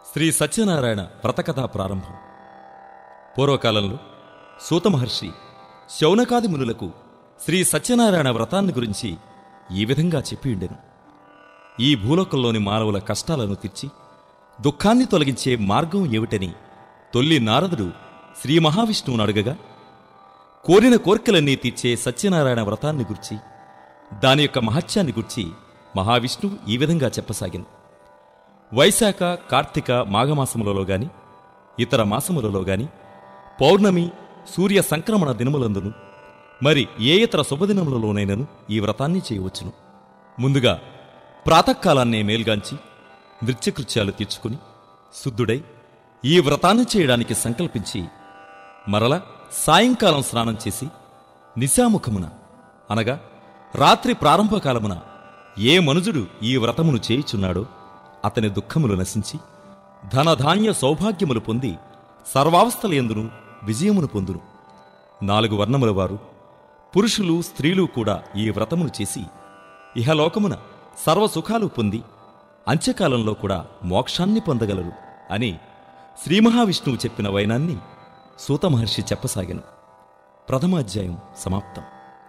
శ్రీ సత్యనారాయణ వ్రతకథా ప్రారంభం పూర్వకాలంలో సూత మహర్షి శౌనకాది మునులకు శ్రీ సత్యనారాయణ వ్రతాన్ని గురించి ఈ విధంగా చెప్పి ఉండెను ఈ భూలోకంలోని మానవుల కష్టాలను తీర్చి దుఃఖాన్ని తొలగించే మార్గం ఏమిటని తొల్లి నారదుడు శ్రీ మహావిష్ణువును అడగగా కోరిన కోర్కెలన్నీ తీర్చే సత్యనారాయణ వ్రతాన్ని గురించి దాని యొక్క మహత్యాన్ని గురించి మహావిష్ణువు ఈ విధంగా చెప్పసాగింది వైశాఖ కార్తీక మాఘమాసములలో గాని ఇతర మాసములలో గాని పౌర్ణమి సూర్య సంక్రమణ దినములందును మరి ఏ ఇతర శుభదినములలోనైనను ఈ వ్రతాన్ని చేయవచ్చును ముందుగా ప్రాతకాలాన్నే మేల్గాంచి నృత్యకృత్యాలు తీర్చుకుని శుద్ధుడై ఈ వ్రతాన్ని చేయడానికి సంకల్పించి మరల సాయంకాలం స్నానం చేసి నిశాముఖమున అనగా రాత్రి ప్రారంభకాలమున ఏ మనుజుడు ఈ వ్రతమును చేయుచున్నాడో అతని దుఃఖములు నశించి ధనధాన్య సౌభాగ్యములు పొంది సర్వావస్థలయందును విజయమును పొందును నాలుగు వర్ణముల వారు పురుషులు స్త్రీలు కూడా ఈ వ్రతమును చేసి ఇహలోకమున సర్వసుఖాలు పొంది అంత్యకాలంలో కూడా మోక్షాన్ని పొందగలరు అని శ్రీ మహావిష్ణువు చెప్పిన వైనాన్ని సూత మహర్షి చెప్పసాగెను ప్రథమాధ్యాయం సమాప్తం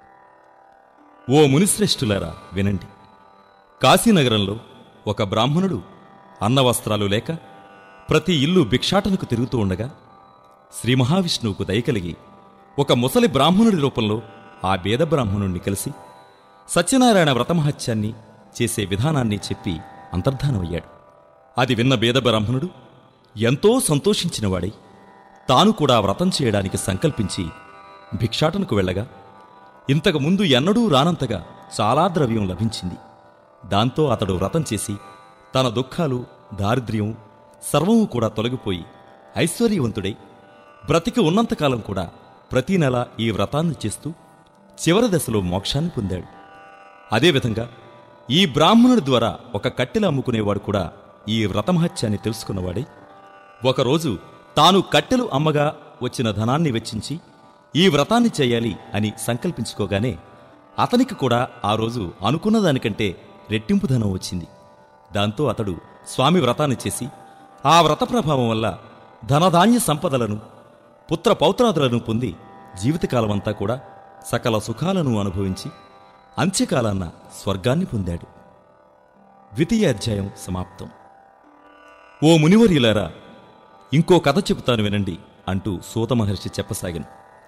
ఓ మునిశ్రేష్ఠులారా వినండి కాశీనగరంలో ఒక బ్రాహ్మణుడు అన్నవస్త్రాలు లేక ప్రతి ఇల్లు భిక్షాటనకు తిరుగుతూ ఉండగా శ్రీ మహావిష్ణువుకు దయకలిగి ఒక ముసలి బ్రాహ్మణుడి రూపంలో ఆ బేద బ్రాహ్మణుణ్ణి కలిసి సత్యనారాయణ వ్రతమహత్యాన్ని చేసే విధానాన్ని చెప్పి అంతర్ధానమయ్యాడు అది విన్న బేద బ్రాహ్మణుడు ఎంతో సంతోషించినవాడై తాను కూడా వ్రతం చేయడానికి సంకల్పించి భిక్షాటనకు వెళ్ళగా ఇంతకు ముందు ఎన్నడూ రానంతగా చాలా ద్రవ్యం లభించింది దాంతో అతడు వ్రతం చేసి తన దుఃఖాలు దారిద్ర్యం సర్వము కూడా తొలగిపోయి ఐశ్వర్యవంతుడై బ్రతికి ఉన్నంతకాలం కూడా ప్రతి నెల ఈ వ్రతాన్ని చేస్తూ చివరి దశలో మోక్షాన్ని పొందాడు అదేవిధంగా ఈ బ్రాహ్మణుడి ద్వారా ఒక కట్టెలు అమ్ముకునేవాడు కూడా ఈ వ్రతమహత్యాన్ని తెలుసుకున్నవాడై ఒకరోజు తాను కట్టెలు అమ్మగా వచ్చిన ధనాన్ని వెచ్చించి ఈ వ్రతాన్ని చేయాలి అని సంకల్పించుకోగానే అతనికి కూడా ఆ రోజు అనుకున్న దానికంటే రెట్టింపు ధనం వచ్చింది దాంతో అతడు స్వామి వ్రతాన్ని చేసి ఆ వ్రత ప్రభావం వల్ల ధనధాన్య సంపదలను పుత్ర పౌత్రాదులను పొంది జీవితకాలమంతా కూడా సకల సుఖాలను అనుభవించి అంత్యకాలాన్న స్వర్గాన్ని పొందాడు ద్వితీయ అధ్యాయం సమాప్తం ఓ మునివర్యులారా ఇంకో కథ చెబుతాను వినండి అంటూ సూత మహర్షి చెప్పసాగాను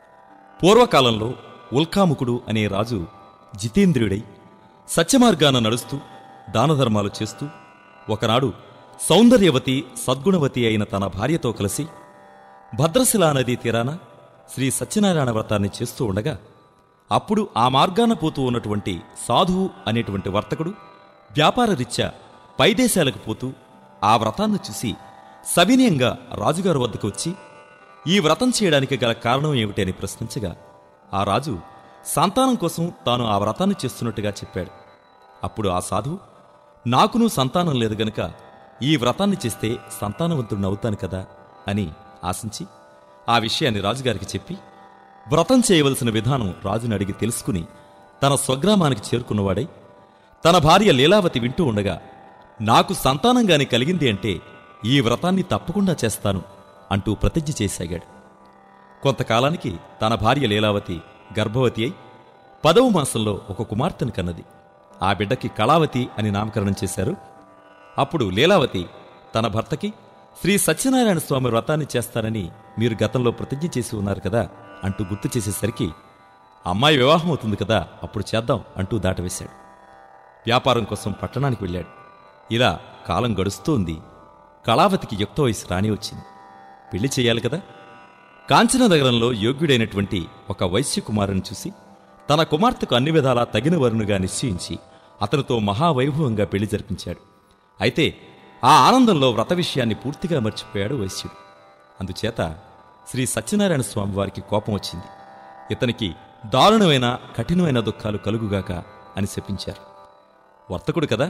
పూర్వకాలంలో ఉల్కాముకుడు అనే రాజు జితేంద్రియుడై సత్యమార్గాన నడుస్తూ దానధర్మాలు చేస్తూ ఒకనాడు సౌందర్యవతి సద్గుణవతి అయిన తన భార్యతో కలిసి భద్రశిలా నదీ తీరాన శ్రీ సత్యనారాయణ వ్రతాన్ని చేస్తూ ఉండగా అప్పుడు ఆ మార్గాన పోతూ ఉన్నటువంటి సాధువు అనేటువంటి వర్తకుడు వ్యాపారరీత్యా పైదేశాలకు పోతూ ఆ వ్రతాన్ని చూసి సవినయంగా రాజుగారి వద్దకు వచ్చి ఈ వ్రతం చేయడానికి గల కారణం ఏమిటి అని ప్రశ్నించగా ఆ రాజు సంతానం కోసం తాను ఆ వ్రతాన్ని చేస్తున్నట్టుగా చెప్పాడు అప్పుడు ఆ సాధువు నాకును సంతానం లేదు గనుక ఈ వ్రతాన్ని చేస్తే సంతానవంతుడిని అవుతాను కదా అని ఆశించి ఆ విషయాన్ని రాజుగారికి చెప్పి వ్రతం చేయవలసిన విధానం రాజుని అడిగి తెలుసుకుని తన స్వగ్రామానికి చేరుకున్నవాడై తన భార్య లీలావతి వింటూ ఉండగా నాకు సంతానం గాని కలిగింది అంటే ఈ వ్రతాన్ని తప్పకుండా చేస్తాను అంటూ ప్రతిజ్ఞ చేసాగాడు కొంతకాలానికి తన భార్య లీలావతి గర్భవతి అయి పదవ మాసంలో ఒక కుమార్తెను కన్నది ఆ బిడ్డకి కళావతి అని నామకరణం చేశారు అప్పుడు లీలావతి తన భర్తకి శ్రీ సత్యనారాయణ స్వామి వ్రతాన్ని చేస్తానని మీరు గతంలో ప్రతిజ్ఞ చేసి ఉన్నారు కదా అంటూ గుర్తు చేసేసరికి అమ్మాయి వివాహం అవుతుంది కదా అప్పుడు చేద్దాం అంటూ దాటవేశాడు వ్యాపారం కోసం పట్టణానికి వెళ్ళాడు ఇలా కాలం గడుస్తోంది కళావతికి యుక్త వయసు రాని వచ్చింది పెళ్లి చేయాలి కదా కాంచన నగరంలో యోగ్యుడైనటువంటి ఒక వైశ్య కుమారుని చూసి తన కుమార్తెకు అన్ని విధాలా తగిన వరుణుగా నిశ్చయించి అతనితో మహావైభవంగా పెళ్లి జరిపించాడు అయితే ఆ ఆనందంలో వ్రత విషయాన్ని పూర్తిగా మర్చిపోయాడు వైశ్యుడు అందుచేత శ్రీ సత్యనారాయణ స్వామి వారికి కోపం వచ్చింది ఇతనికి దారుణమైన కఠినమైన దుఃఖాలు కలుగుగాక అని శపించారు వర్తకుడు కదా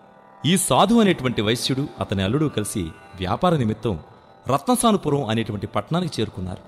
ఈ సాధు అనేటువంటి వైశ్యుడు అతని అల్లుడు కలిసి వ్యాపార నిమిత్తం రత్నసానుపురం అనేటువంటి పట్టణానికి చేరుకున్నారు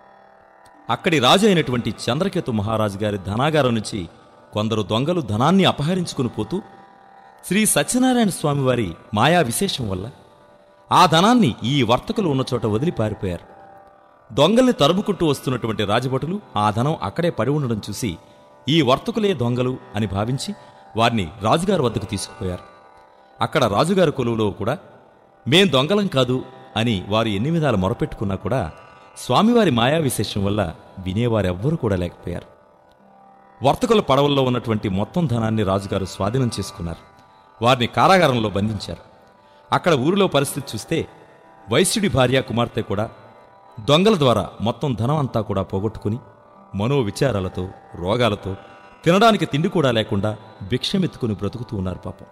అక్కడి రాజు అయినటువంటి చంద్రకేతు మహారాజు గారి ధనాగారం నుంచి కొందరు దొంగలు ధనాన్ని అపహరించుకుని పోతూ శ్రీ సత్యనారాయణ స్వామివారి మాయా విశేషం వల్ల ఆ ధనాన్ని ఈ వర్తకులు ఉన్న చోట వదిలి పారిపోయారు దొంగల్ని తరుముకుంటూ వస్తున్నటువంటి రాజభటులు ఆ ధనం అక్కడే పడి ఉండడం చూసి ఈ వర్తకులే దొంగలు అని భావించి వారిని రాజుగారి వద్దకు తీసుకుపోయారు అక్కడ రాజుగారి కొలువులో కూడా మేం దొంగలం కాదు అని వారు ఎన్ని విధాలు మొరపెట్టుకున్నా కూడా స్వామివారి మాయా విశేషం వల్ల వినేవారెవ్వరూ కూడా లేకపోయారు వర్తకుల పడవల్లో ఉన్నటువంటి మొత్తం ధనాన్ని రాజుగారు స్వాధీనం చేసుకున్నారు వారిని కారాగారంలో బంధించారు అక్కడ ఊరిలో పరిస్థితి చూస్తే వైశ్యుడి భార్య కుమార్తె కూడా దొంగల ద్వారా మొత్తం ధనం అంతా కూడా పోగొట్టుకుని మనోవిచారాలతో రోగాలతో తినడానికి తిండి కూడా లేకుండా భిక్షమెత్తుకుని బ్రతుకుతూ ఉన్నారు పాపం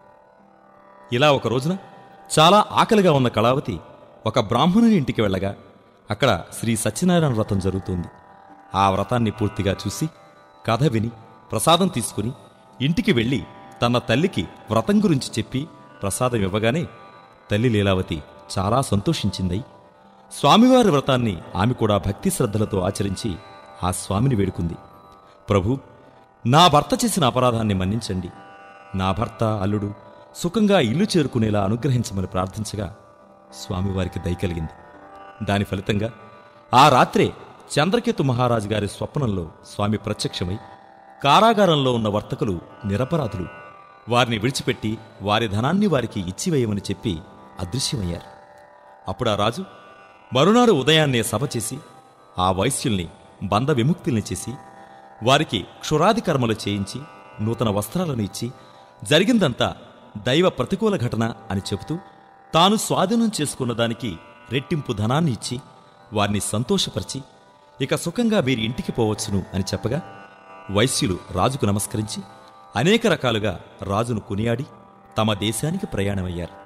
ఇలా ఒక రోజున చాలా ఆకలిగా ఉన్న కళావతి ఒక బ్రాహ్మణుని ఇంటికి వెళ్ళగా అక్కడ శ్రీ సత్యనారాయణ వ్రతం జరుగుతుంది ఆ వ్రతాన్ని పూర్తిగా చూసి కథ విని ప్రసాదం తీసుకుని ఇంటికి వెళ్ళి తన తల్లికి వ్రతం గురించి చెప్పి ప్రసాదం ఇవ్వగానే తల్లి లీలావతి చాలా సంతోషించిందై స్వామివారి వ్రతాన్ని ఆమె కూడా భక్తి శ్రద్ధలతో ఆచరించి ఆ స్వామిని వేడుకుంది ప్రభు నా భర్త చేసిన అపరాధాన్ని మన్నించండి నా భర్త అల్లుడు సుఖంగా ఇల్లు చేరుకునేలా అనుగ్రహించమని ప్రార్థించగా స్వామివారికి దయ కలిగింది దాని ఫలితంగా ఆ రాత్రే చంద్రకేతు మహారాజు గారి స్వప్నంలో స్వామి ప్రత్యక్షమై కారాగారంలో ఉన్న వర్తకులు నిరపరాధులు వారిని విడిచిపెట్టి వారి ధనాన్ని వారికి ఇచ్చివేయమని చెప్పి అదృశ్యమయ్యారు అప్పుడు ఆ రాజు మరునాడు ఉదయాన్నే సభ చేసి ఆ వైశ్యుల్ని బంధ విముక్తుల్ని చేసి వారికి క్షురాది కర్మలు చేయించి నూతన వస్త్రాలను ఇచ్చి జరిగిందంతా దైవ ప్రతికూల ఘటన అని చెబుతూ తాను స్వాధీనం చేసుకున్న దానికి రెట్టింపు ధనాన్ని ఇచ్చి వారిని సంతోషపరిచి ఇక సుఖంగా వీరి ఇంటికి పోవచ్చును అని చెప్పగా వైశ్యులు రాజుకు నమస్కరించి అనేక రకాలుగా రాజును కొనియాడి తమ దేశానికి ప్రయాణమయ్యారు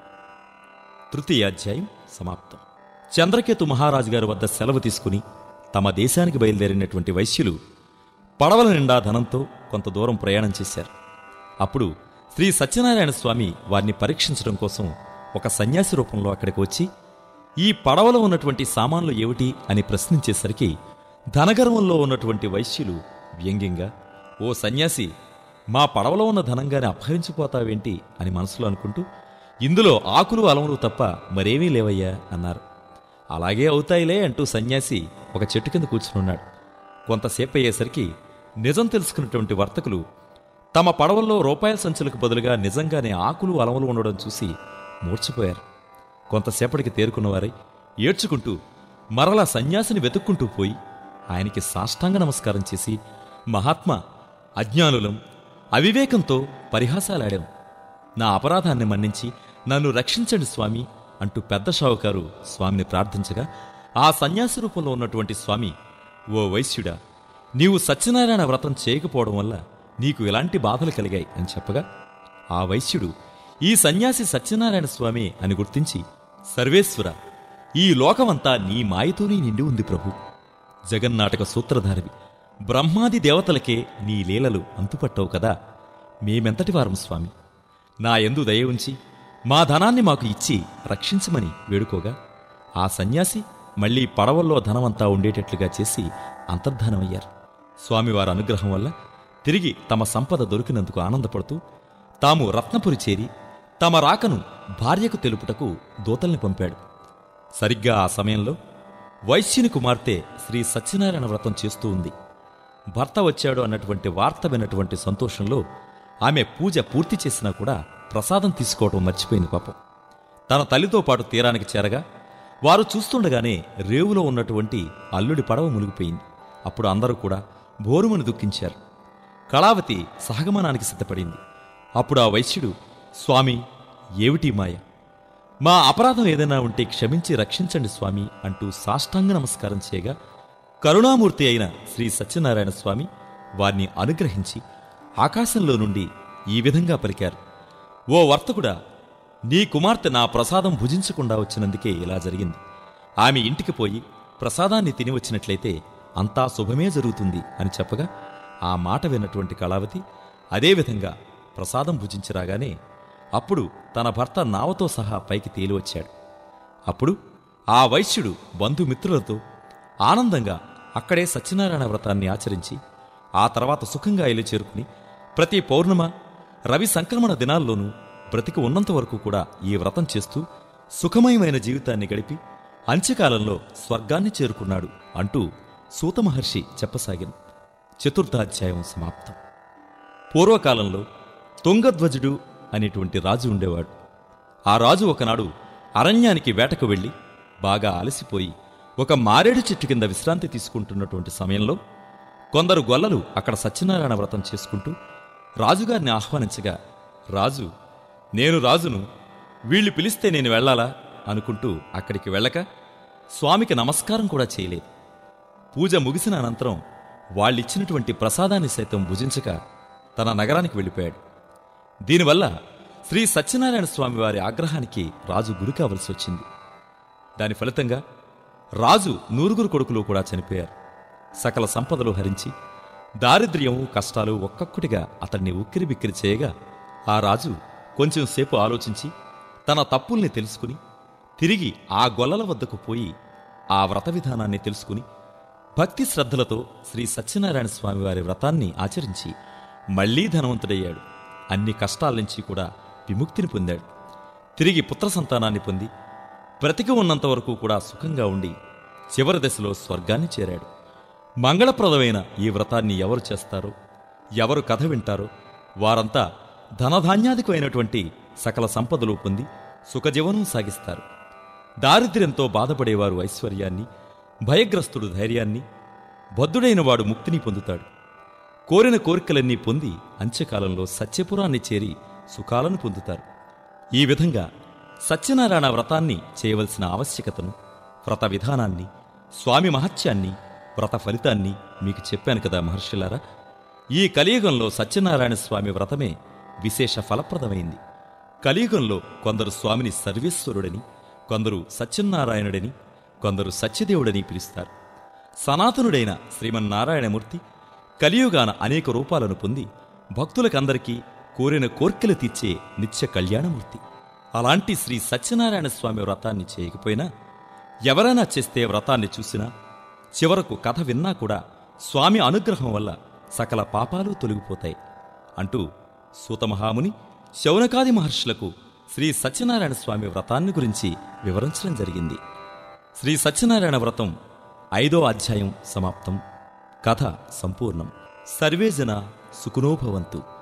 తృతీయ అధ్యాయం సమాప్తం చంద్రకేతు మహారాజు గారి వద్ద సెలవు తీసుకుని తమ దేశానికి బయలుదేరినటువంటి వైశ్యులు పడవల నిండా ధనంతో కొంత దూరం ప్రయాణం చేశారు అప్పుడు శ్రీ సత్యనారాయణ స్వామి వారిని పరీక్షించడం కోసం ఒక సన్యాసి రూపంలో అక్కడికి వచ్చి ఈ పడవలో ఉన్నటువంటి సామాన్లు ఏమిటి అని ప్రశ్నించేసరికి ధనగర్వంలో ఉన్నటువంటి వైశ్యులు వ్యంగ్యంగా ఓ సన్యాసి మా పడవలో ఉన్న ధనంగానే అపహరించిపోతావేంటి అని మనసులో అనుకుంటూ ఇందులో ఆకులు అలములు తప్ప మరేమీ లేవయ్యా అన్నారు అలాగే అవుతాయిలే అంటూ సన్యాసి ఒక చెట్టు కింద కూర్చునున్నాడు కొంతసేపు అయ్యేసరికి నిజం తెలుసుకున్నటువంటి వర్తకులు తమ పడవల్లో రూపాయల సంచులకు బదులుగా నిజంగానే ఆకులు అలములు ఉండడం చూసి మూర్చిపోయారు కొంతసేపటికి తేరుకున్నవారై ఏడ్చుకుంటూ మరలా సన్యాసిని వెతుక్కుంటూ పోయి ఆయనకి సాష్టాంగ నమస్కారం చేసి మహాత్మా అజ్ఞానులం అవివేకంతో పరిహాసాలాడాం నా అపరాధాన్ని మన్నించి నన్ను రక్షించండి స్వామి అంటూ పెద్ద షావుకారు స్వామిని ప్రార్థించగా ఆ సన్యాసి రూపంలో ఉన్నటువంటి స్వామి ఓ వైశ్యుడా నీవు సత్యనారాయణ వ్రతం చేయకపోవడం వల్ల నీకు ఎలాంటి బాధలు కలిగాయి అని చెప్పగా ఆ వైశ్యుడు ఈ సన్యాసి సత్యనారాయణ స్వామి అని గుర్తించి సర్వేశ్వర ఈ లోకమంతా నీ మాయతోనే నిండి ఉంది ప్రభు జగన్నాటక సూత్రధారివి బ్రహ్మాది దేవతలకే నీ లీలలు అంతుపట్టవు కదా మేమెంతటి వారం స్వామి నా ఎందు దయ ఉంచి మా ధనాన్ని మాకు ఇచ్చి రక్షించమని వేడుకోగా ఆ సన్యాసి మళ్లీ పడవల్లో ధనమంతా ఉండేటట్లుగా చేసి అంతర్ధానమయ్యారు స్వామివారి అనుగ్రహం వల్ల తిరిగి తమ సంపద దొరికినందుకు ఆనందపడుతూ తాము రత్నపురి చేరి తమ రాకను భార్యకు తెలుపుటకు దూతల్ని పంపాడు సరిగ్గా ఆ సమయంలో వైశ్యుని కుమార్తె శ్రీ సత్యనారాయణ వ్రతం చేస్తూ ఉంది భర్త వచ్చాడు అన్నటువంటి వార్త విన్నటువంటి సంతోషంలో ఆమె పూజ పూర్తి చేసినా కూడా ప్రసాదం తీసుకోవడం మర్చిపోయింది పాపం తన తల్లితో పాటు తీరానికి చేరగా వారు చూస్తుండగానే రేవులో ఉన్నటువంటి అల్లుడి పడవ మునిగిపోయింది అప్పుడు అందరూ కూడా భోరుమని దుఃఖించారు కళావతి సహగమనానికి సిద్ధపడింది అప్పుడు ఆ వైశ్యుడు స్వామి ఏమిటి మాయ మా అపరాధం ఏదైనా ఉంటే క్షమించి రక్షించండి స్వామి అంటూ సాష్టాంగ నమస్కారం చేయగా కరుణామూర్తి అయిన శ్రీ సత్యనారాయణ స్వామి వారిని అనుగ్రహించి ఆకాశంలో నుండి ఈ విధంగా పలికారు ఓ వర్తకుడా నీ కుమార్తె నా ప్రసాదం భుజించకుండా వచ్చినందుకే ఇలా జరిగింది ఆమె ఇంటికి పోయి ప్రసాదాన్ని తిని వచ్చినట్లయితే అంతా శుభమే జరుగుతుంది అని చెప్పగా ఆ మాట విన్నటువంటి కళావతి అదేవిధంగా ప్రసాదం భుజించరాగానే అప్పుడు తన భర్త నావతో సహా పైకి తేలివచ్చాడు అప్పుడు ఆ వైశ్యుడు బంధుమిత్రులతో ఆనందంగా అక్కడే సత్యనారాయణ వ్రతాన్ని ఆచరించి ఆ తర్వాత సుఖంగా ఇల్లు చేరుకుని ప్రతి పౌర్ణమ రవి సంక్రమణ దినాల్లోనూ బ్రతికి ఉన్నంత వరకు కూడా ఈ వ్రతం చేస్తూ సుఖమయమైన జీవితాన్ని గడిపి అంత్యకాలంలో స్వర్గాన్ని చేరుకున్నాడు అంటూ సూత మహర్షి చెప్పసాగిన చతుర్థాధ్యాయం సమాప్తం పూర్వకాలంలో తుంగధ్వజుడు అనేటువంటి రాజు ఉండేవాడు ఆ రాజు ఒకనాడు అరణ్యానికి వేటకు వెళ్ళి బాగా అలసిపోయి ఒక మారేడు చెట్టు కింద విశ్రాంతి తీసుకుంటున్నటువంటి సమయంలో కొందరు గొల్లలు అక్కడ సత్యనారాయణ వ్రతం చేసుకుంటూ రాజుగారిని ఆహ్వానించగా రాజు నేను రాజును వీళ్ళు పిలిస్తే నేను వెళ్ళాలా అనుకుంటూ అక్కడికి వెళ్ళక స్వామికి నమస్కారం కూడా చేయలేదు పూజ ముగిసిన అనంతరం వాళ్ళిచ్చినటువంటి ప్రసాదాన్ని సైతం భుజించక తన నగరానికి వెళ్ళిపోయాడు దీనివల్ల శ్రీ సత్యనారాయణ స్వామి వారి ఆగ్రహానికి రాజు గురి కావలసి వచ్చింది దాని ఫలితంగా రాజు నూరుగురు కొడుకులు కూడా చనిపోయారు సకల సంపదలు హరించి దారిద్ర్యం కష్టాలు ఒక్కొక్కటిగా అతన్ని ఉక్కిరి బిక్కిరి చేయగా ఆ రాజు కొంచెం సేపు ఆలోచించి తన తప్పుల్ని తెలుసుకుని తిరిగి ఆ గొల్లల వద్దకు పోయి ఆ వ్రత విధానాన్ని తెలుసుకుని భక్తి శ్రద్ధలతో శ్రీ సత్యనారాయణ స్వామి వారి వ్రతాన్ని ఆచరించి మళ్లీ ధనవంతుడయ్యాడు అన్ని కష్టాల నుంచి కూడా విముక్తిని పొందాడు తిరిగి పుత్ర సంతానాన్ని పొంది బ్రతికి ఉన్నంత వరకు కూడా సుఖంగా ఉండి చివరి దశలో స్వర్గాన్ని చేరాడు మంగళప్రదమైన ఈ వ్రతాన్ని ఎవరు చేస్తారో ఎవరు కథ వింటారో వారంతా ధనధాన్యాధికమైనటువంటి సకల సంపదలు పొంది సుఖజీవనం సాగిస్తారు దారిద్ర్యంతో బాధపడేవారు ఐశ్వర్యాన్ని భయగ్రస్తుడు ధైర్యాన్ని బద్ధుడైన వాడు ముక్తిని పొందుతాడు కోరిన కోరికలన్నీ పొంది అంత్యకాలంలో సత్యపురాన్ని చేరి సుఖాలను పొందుతారు ఈ విధంగా సత్యనారాయణ వ్రతాన్ని చేయవలసిన ఆవశ్యకతను వ్రత విధానాన్ని స్వామి మహత్యాన్ని వ్రత ఫలితాన్ని మీకు చెప్పాను కదా మహర్షులారా ఈ కలియుగంలో సత్యనారాయణ స్వామి వ్రతమే విశేష ఫలప్రదమైంది కలియుగంలో కొందరు స్వామిని సర్వేశ్వరుడని కొందరు సత్యనారాయణుడని కొందరు సత్యదేవుడని పిలుస్తారు సనాతనుడైన శ్రీమన్నారాయణమూర్తి కలియుగాన అనేక రూపాలను పొంది భక్తులకందరికీ కోరిన కోర్కెలు తీర్చే నిత్య కళ్యాణమూర్తి అలాంటి శ్రీ సత్యనారాయణ స్వామి వ్రతాన్ని చేయకపోయినా ఎవరైనా చేస్తే వ్రతాన్ని చూసినా చివరకు కథ విన్నా కూడా స్వామి అనుగ్రహం వల్ల సకల పాపాలు తొలగిపోతాయి అంటూ సూతమహాముని శౌనకాది మహర్షులకు శ్రీ సత్యనారాయణ స్వామి వ్రతాన్ని గురించి వివరించడం జరిగింది శ్రీ సత్యనారాయణ వ్రతం ఐదో అధ్యాయం సమాప్తం కథ సంపూర్ణం సర్వే జన సుఖనోభవంతు